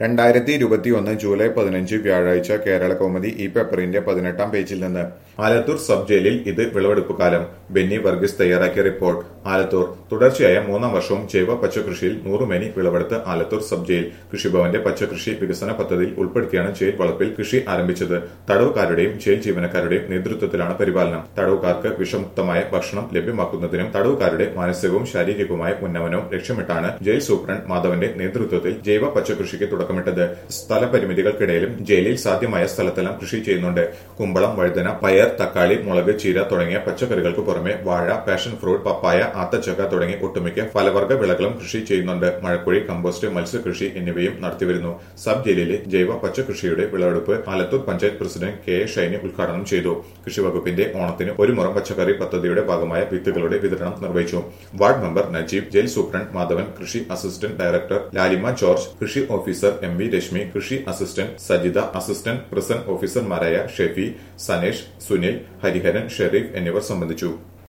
രണ്ടായിരത്തി ഇരുപത്തിയൊന്ന് ജൂലൈ പതിനഞ്ച് വ്യാഴാഴ്ച കേരള കൗമുദി ഈ പേപ്പറിന്റെ പതിനെട്ടാം പേജിൽ നിന്ന് ആലത്തൂർ സബ് ജയിലിൽ ഇത് വിളവെടുപ്പ് കാലം ബെന്നി വർഗീസ് തയ്യാറാക്കിയ റിപ്പോർട്ട് ആലത്തൂർ തുടർച്ചയായ മൂന്നാം വർഷവും ജൈവ പച്ചക്കൃഷിയിൽ നൂറുമേനി വിളവെടുത്ത് ആലത്തൂർ സബ് ജയിൽ കൃഷിഭവന്റെ പച്ചക്കൃഷി വികസന പദ്ധതിയിൽ ഉൾപ്പെടുത്തിയാണ് ജയിൽ വളപ്പിൽ കൃഷി ആരംഭിച്ചത് തടവുകാരുടെയും ജയിൽ ജീവനക്കാരുടെയും നേതൃത്വത്തിലാണ് പരിപാലനം തടവുകാർക്ക് വിഷമുക്തമായ ഭക്ഷണം ലഭ്യമാക്കുന്നതിനും തടവുകാരുടെ മാനസികവും ശാരീരികവുമായ ഉന്നമനവും ലക്ഷ്യമിട്ടാണ് ജയിൽ സൂപ്രണ്ട് മാധവന്റെ നേതൃത്വത്തിൽ ജൈവ പച്ചക്കൃഷിക്ക് തുടക്കമിട്ടത് സ്ഥലപരിമിതികൾക്കിടയിലും ജയിലിൽ സാധ്യമായ സ്ഥലത്തെല്ലാം കൃഷി ചെയ്യുന്നുണ്ട് കുമ്പളം വഴുതന പയർ തക്കാളി മുളക് ചീര തുടങ്ങിയ പച്ചക്കറികൾക്ക് പുറമെ വാഴ പാഷൻ ഫ്രൂട്ട് പപ്പായ ആത്തച്ചക്ക തുടങ്ങി ഒട്ടുമിക്ക ഫലവർഗ വിളകളും കൃഷി ചെയ്യുന്നുണ്ട് മഴക്കുഴി കമ്പോസ്റ്റ് മത്സ്യകൃഷി എന്നിവയും നടത്തിവരുന്നു സബ് ജയിലിലെ ജൈവ പച്ചക്കൃഷിയുടെ വിളവെടുപ്പ് Alathur panchayat president K A Shyni ഉദ്ഘാടനം ചെയ്തു കൃഷി വകുപ്പിന്റെ ഓണത്തിന് ഒരു മുറം പച്ചക്കറി പദ്ധതിയുടെ ഭാഗമായ വിത്തുകളുടെ വിതരണം നിർവഹിച്ചു ward member Najeeb jail superintendent Madhavan കൃഷി അസിസ്റ്റന്റ് ഡയറക്ടർ ലാലിമ ജോർജ് കൃഷി ഓഫീസർ എം വി രശ്മി കൃഷി അസിസ്റ്റന്റ് സജിത അസിസ്റ്റന്റ് പ്രിസൺ ഓഫീസർമാരായ ഷെഫി സനേഷ് സുനിൽ ഹരിഹരൻ ഷെരീഫ് എന്നിവർ സംബന്ധിച്ചു